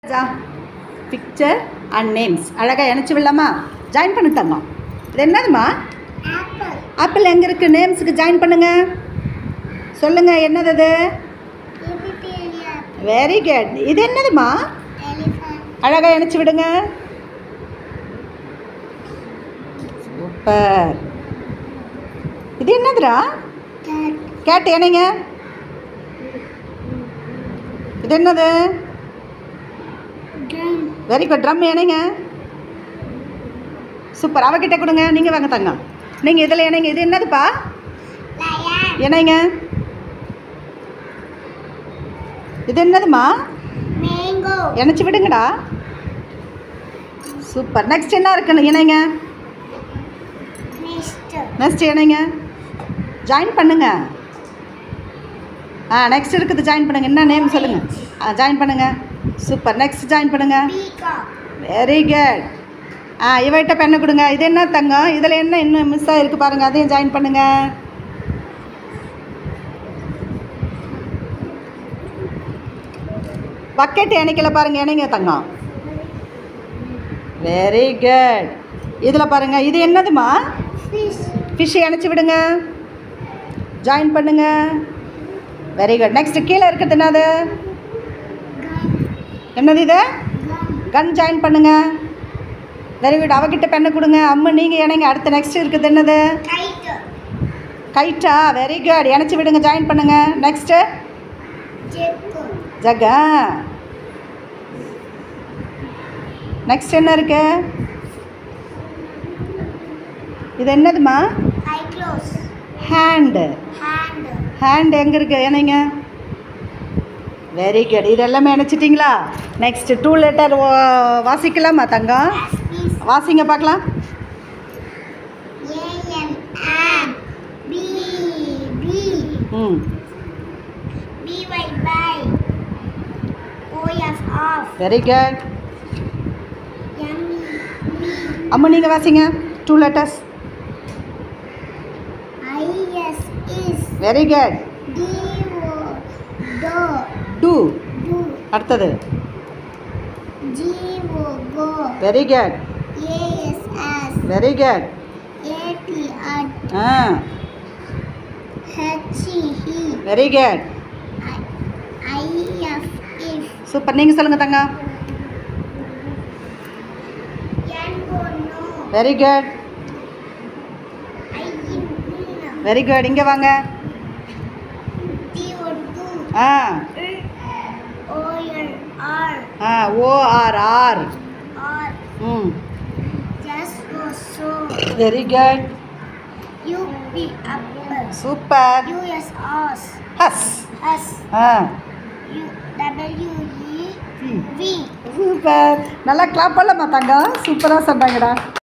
picture and names அழகாக இணைச்சி விடலாமா ஜாயின் பண்ணு தங்கம் இது என்னதுமா ஆப்பிள் ஆப்பிள் எங்கே இருக்குது நேம்ஸுக்கு ஜாயின் பண்ணுங்க சொல்லுங்கள் என்னது அது எபிடேலியா வெரி குட் இது என்னதுமா எலிஃபண்ட் அழகாக இணைச்சி விடுங்க சூப்பர் இது என்னதுடா கேட் கேட்டு இணைங்க இது என்னது ட்ரம் வெரி குட் ட்ரம் இணைங்க சூப்பர் அவகிட்ட கொடுங்க நீங்கள் வாங்க தங்க நீங்கள் இதில் இணைங்க இது என்னதுப்பா லயன் இணைங்க இது என்னதுமா மேங்கோ இணைச்சி விடுங்கடா சூப்பர் நெக்ஸ்ட் என்ன இருக்குன்னு இணைங்க மிஸ்டர் நெக்ஸ்ட் இணைங்க ஜாயின் பண்ணுங்க ஆ நெக்ஸ்ட் இருக்குது ஜாயின் பண்ணுங்க என்ன நேம் சொல்லுங்கள் ஆ ஜாயின் பண்ணுங்க சூப்பர் நெக்ஸ்ட் ஜாயின் பண்ணுங்க பீகாக் வெரி குட் ஆ இவகிட்ட பெண்ணை கொடுங்க இது என்ன தங்கம் இதில் என்ன இன்னும் மிஸ் ஆகிருக்கு பாருங்கள் அதையும் ஜாயின் பண்ணுங்க பக்கெட் இணைக்கல பாருங்கள் இணைங்க தங்கம் வெரி குட் இதில் பாருங்கள் இது என்னதுமா ஃபிஷ் ஃபிஷ் இணைச்சி விடுங்க ஜாயின் பண்ணுங்க வெரி குட் நெக்ஸ்ட் கீழே இருக்கிறது என்னது கம் என்னது இது கம் கன் ஜாயின் பண்ணுங்க வெரி குட் அவகிட்ட பெண்ணை கொடுங்க அம்மா நீங்கள் இணைங்க அடுத்த நெக்ஸ்ட் இருக்குது என்னது கைட் கைட்டா வெரி குட் இணைச்சி விடுங்க ஜாயின் பண்ணுங்க நெக்ஸ்ட்டு ஜெக்கு ஜகா நெக்ஸ்ட் என்ன இருக்கு இது என்னதுமா eye close hand hand hand எங்கே இருக்கு இணைங்க வெரி குட் இது எல்லாமே இணைச்சிட்டிங்களா நெக்ஸ்ட் டூ லெட்டர் வாசிக்கலாமா தங்கம் எஸ்பிஸ் வாசிங்க பார்க்கலாம் A N an P P hmm B Y by O F of very good M E me அம்மா நீங்கள் வாசிங்க two letters I S is very good D O do do do அடுத்தது G O go very good A S as very good A T at ah H E he very good I F if super நீங்கள் சொல்லுங்கள் தங்க N O no very good I in in very good இங்கே வாங்க D O do ah O L or ah ORR or hmm just O so very good U P upper super U S us us S ah U W E V super நல்லா clap பண்ணலாமா தங்கம் சூப்பராக சொன்னாங்கடா